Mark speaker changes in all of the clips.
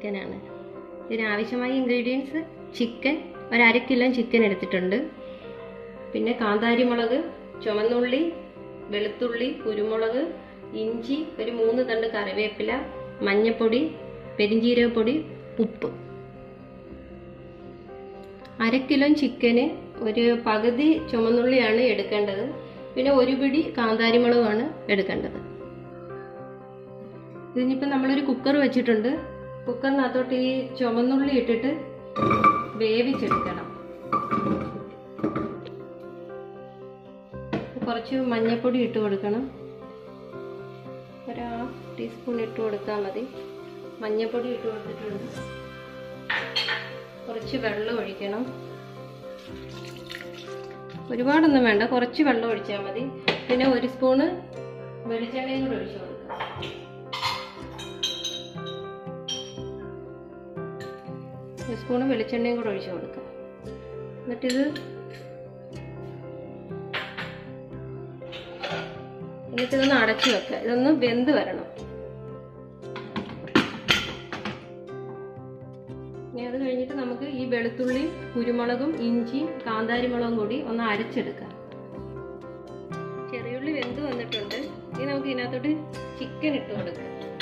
Speaker 1: ചിക്കനാണ് ഇതിനാവശ്യമായ ingredients chicken ഒരു അര കിലോ ചിക്കൻ എടുത്തിട്ടുണ്ട് പിന്നെ കാന്താരി മുളക് ചുമന്നുള്ളി വെളുത്തുള്ളി കുരുമുളക് ഇഞ്ചി ഒരു മൂന്ന് തണ്ട് കറിവേപ്പില മഞ്ഞപ്പൊടി പെരിഞ്ജീരകപ്പൊടി ഉപ്പ് അര കിലോ ചിക്കന് ഒരു പകുതി ചുമന്നുള്ളിയാണ് എടുക്കേണ്ടത് പിന്നെ ഒരു പിടി കാന്താരി മുളകാണ് എടുക്കേണ്ടത് ഇതിനിപ്പോൾ നമ്മളൊരു കുക്കർ വെച്ചിട്ടുണ്ട് കുക്കറിനകത്തോട്ട് ഈ ചുമന്നുള്ളി ഇട്ടിട്ട് വേവിച്ചെടുക്കണം കുറച്ച് മഞ്ഞൾപ്പൊടി ഇട്ട് കൊടുക്കണം ഒരു ഹാഫ് ടീസ്പൂൺ ഇട്ട് കൊടുത്താൽ മതി മഞ്ഞൾപ്പൊടി ഇട്ട് കൊടുത്തിട്ടുണ്ട് കുറച്ച് വെള്ളം ഒഴിക്കണം ഒരുപാടൊന്നും വേണ്ട കുറച്ച് വെള്ളം ഒഴിച്ചാൽ മതി പിന്നെ ഒരു സ്പൂണ് വെളിച്ചെണ്ണയും കൂടെ ഒഴിച്ചു കൊടുക്കാം ഒരു സ്പൂണ് വെളിച്ചെണ്ണയും കൂടെ ഒഴിച്ചു കൊടുക്കാം എന്നിട്ടിത് എന്നിട്ട് ഇതൊന്ന് അടച്ചു വെക്കുക ഇതൊന്ന് വെന്ത് വരണം ഇനി അത് കഴിഞ്ഞിട്ട് നമുക്ക് ഈ വെളുത്തുള്ളി കുരുമുളകും ഇഞ്ചിയും കാന്താരി മുളകും കൂടി ഒന്ന് അരച്ചെടുക്കാം ചെറിയുള്ളി വെന്ത് വന്നിട്ടുണ്ട് ഇനി നമുക്ക് ഇതിനകത്തോട്ട് ചിക്കൻ ഇട്ട് കൊടുക്കാം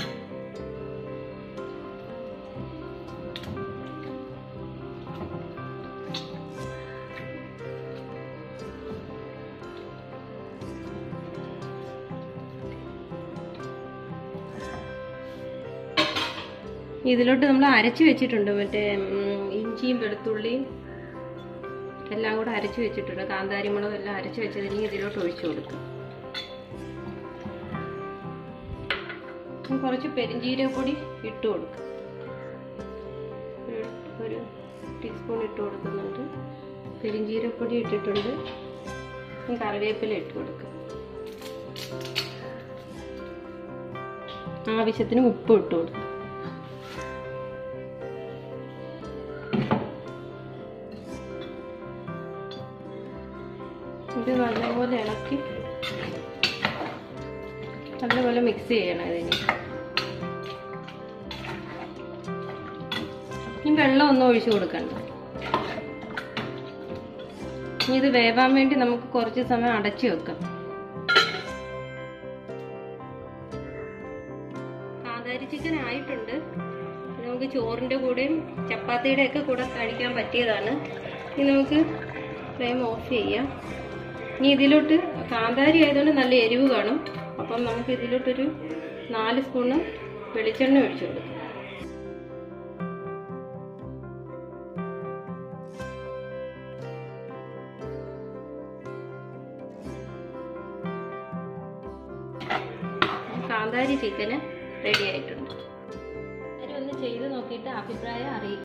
Speaker 1: ഇതിലോട്ട് നമ്മൾ അരച്ച് വെച്ചിട്ടുണ്ട് മറ്റേ ഉം, ഇഞ്ചിയും വെളുത്തുള്ളിയും എല്ലാം കൂടെ അരച്ച് വെച്ചിട്ടുണ്ട് കാന്താരി മുളകും എല്ലാം അരച്ച് വെച്ചതിന് ഇതിലോട്ട് ഒഴിച്ചു കൊടുക്കും ഇനി കുറച്ച് പെരിഞ്ജീരകപ്പൊടി ഇട്ട് കൊടുക്കും ഒരു- ഒരു ടീസ്പൂൺ ഇട്ട് കൊടുക്കുന്നുണ്ട് പെരിഞ്ജീരകപ്പൊടി ഇട്ടിട്ടുണ്ട് ഇനി കറിവേപ്പില ഇട്ട് കൊടുക്കും ആവശ്യത്തിന് ഉപ്പ് ഇട്ട് കൊടുക്കും ഇത് നല്ലപോലെ ഇളക്കി നല്ലപോലെ മിക്സ് ചെയ്യണം ഇതിന് ഇനി വെള്ളം ഒന്നും ഒഴിച്ചു കൊടുക്കണ്ട ഇനി ഇത് വേവാൻ വേണ്ടി നമുക്ക് കുറച്ച് സമയം അടച്ചു വെക്കാം കാന്താരി ചിക്കൻ ആയിട്ടുണ്ട് നമുക്ക് ചോറിൻ്റെ കൂടെയും ചപ്പാത്തിയുടെ ഒക്കെ കൂടെ കഴിക്കാൻ പറ്റിയതാണ് ഇനി നമുക്ക് ഫ്ലെയിം ഓഫ് ചെയ്യാം ഇനി ഇതിലോട്ട് കാന്താരി ആയതുകൊണ്ട് നല്ല എരിവ് കാണും അപ്പം നമുക്ക് ഇതിലോട്ടൊരു നാല് സ്പൂണ് വെളിച്ചെണ്ണ ഒഴിച്ചു കൊടുക്കാം കാന്താരി ചിക്കന് റെഡി ആയിട്ടുണ്ട് എല്ലാവരും ഒന്ന് ചെയ്ത് നോക്കിയിട്ട് അഭിപ്രായം അറിയിക്കും